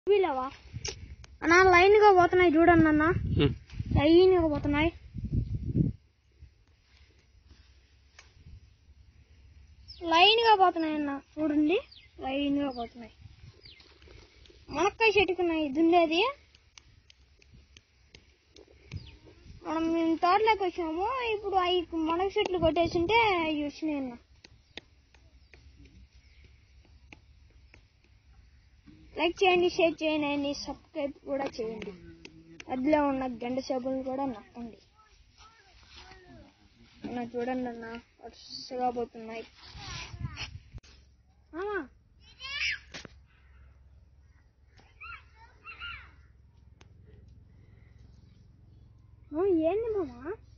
వీలవా అన్న లైన్ గా పోతున్నాయి చూడండి అన్న హ్మ్. లైన్ గా పోతున్నాయి లైన్ గా పోతున్నాయి అన్న చూడండి లైన్ గా పోతున్నాయి మునక్కాయ చెట్టుకున్నాయి దుండేది మనం మేము తోటలోకి వచ్చాము ఇప్పుడు అవి మునగ చెట్లు కొట్టేసింటే అవి వచ్చినాయి అన్న లైక్ చేయండి షేర్ చేయండి అండ్ సబ్స్క్రైబ్ కూడా చేయండి మధ్యలో ఉన్న గంట సేపులను కూడా నొక్కండి అన్న చూడండి అన్న వరుసగా పోతున్నాయి మామా ఓ, ఏంది మామా